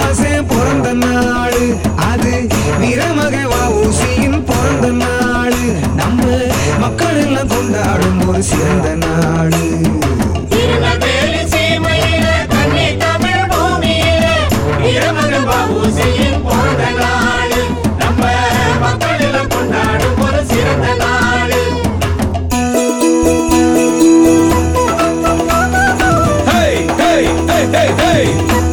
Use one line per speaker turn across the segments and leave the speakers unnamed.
மகராசன் பிறந்த நாள் அது வீரமக வஉசியின் பிறந்த நாள் நம்ம மக்கள் எல்லாம் கொண்டாடும் ஒரு சிறந்த நாள்
திருநெல்வேலி சீமையில கன்னி தமிழ் பூமியில வீரமகன் பாபுசியின் பிறந்த நாள் நம்ம மக்கள் எல்லாம் கொண்டாடும் ஒரு சிறந்த நாள்
Hey, hey, hey, hey, hey.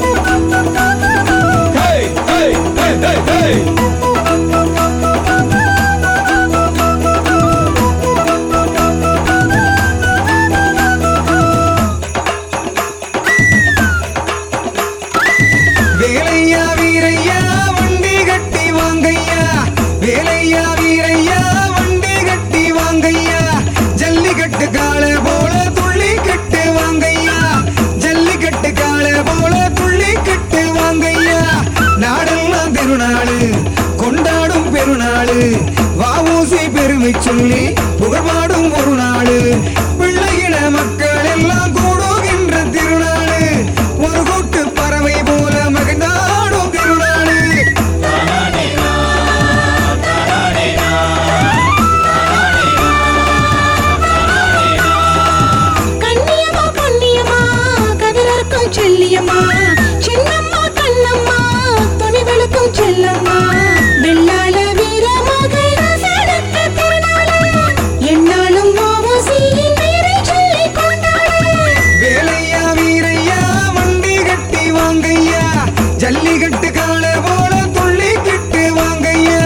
Hey, hey, hey, hey, hey.
வேலையா வீரையா வண்டி கட்டி வாங்கய்யா வேலையா வீரையா வண்டி கட்டி வாங்கய்யா ஜல்லிக்கட்டு கால போல துள்ளி கட்டு வாங்கய்யா ஜல்லிக்கட்டு கால போல துள்ளி கட்டு வாங்கய்யா நாடெல்லாம் திருநாளு கொண்டாடும் பெருநாளு வாவூசி பெருமை சொல்லி புகழ்பாடும் ஒரு நாளு பிள்ளையின மக்கள் எல்லாம் கூடுகின்ற திருநாளு ஒரு கூட்டு பறவை போல மகிழ்ந்தாடும் திருநாளு
கண்ணியம்மா பொன்னியம்மா கதிரர்க்கும் செல்லியம்மா சின்னம்மா கண்ணம்மா துணிவெளுக்கும் செல்லம்மா வெள்ளாள வீரமாக சடக்கு திருநாளா என்னாலும் ஓவசியின் பெயரை சொல்லிக் கொண்டாடு
வேலையா வீரையா வண்டி கட்டி வாங்கய்யா ஜல்லிக்கட்டு கால போல துள்ளி கிட்டு வாங்கய்யா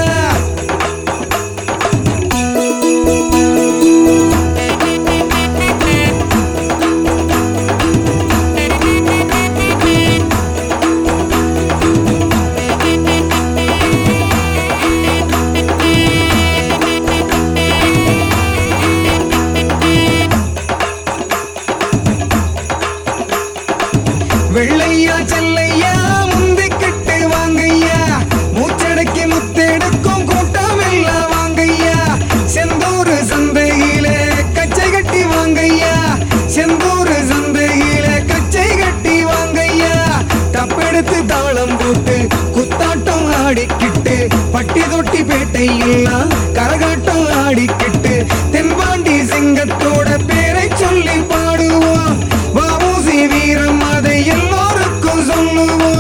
வெள்ளையா செல்லையா முந்திக்கிட்டு வாங்கய்யா மூச்சடக்கி முத்தெடுக்கும் கூட்டம் எல்லாம் வாங்கய்யா செந்தூர் சந்தையில கச்சை கட்டி வாங்கய்யா செந்தூர் சந்தையில கச்சை கட்டி வாங்கய்யா தப்பெடுத்து தாளம் போட்டு குத்தாட்டம் ஆடிக்கிட்டு பட்டி தொட்டி பேட்டையெல்லாம் கரகாட்டம் ஆடிக்கிட்டு தென்பாண்டி சிங்கத்தோட பேரை சொல்லி பாடுவோம் வாவூசி வீரம் அதை எல்லோருக்கும் சொல்லுவோம்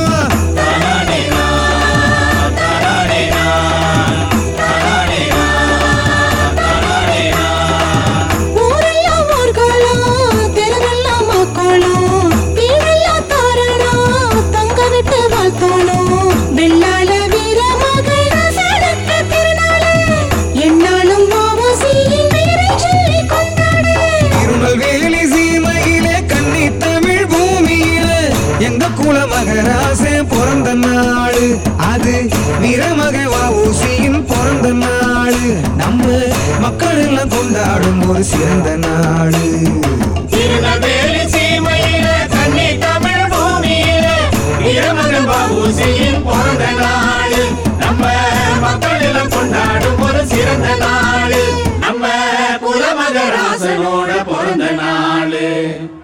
ஊரெல்லாம் ஊர்கோலம், தெருவெல்லாம் மக்கோலம், வீடெல்லாம் தோரணம், தொங்க விட்டு வாழ்த்தோணும். வெள்ளாள வீரமாக சடக்கு திருநாளு, எந்நாளும் ஓவசியின் பெயரை சொல்லிக் கொண்டாடு.
திருநெல்வேலி சீமையிலே கன்னி தமிழ் பூமியில எங்க குல மகராசன் பிறந்த நாள் அது வீரமக வஉசியின் பிறந்த நாள் நம்ம மக்கள் எல்லாம் கொண்டாடும் ஒரு சிறந்த நாள்
திருநெல்வேலி சீமையில கன்னி தமிழ் பூமியில வீரமகன் பாபுசியின் பிறந்த நாள் நம்ம மக்கள் எல்லாம் கொண்டாடும் ஒரு சிறந்த நாள் நம்ம குலமகராசனோட பிறந்த நாள்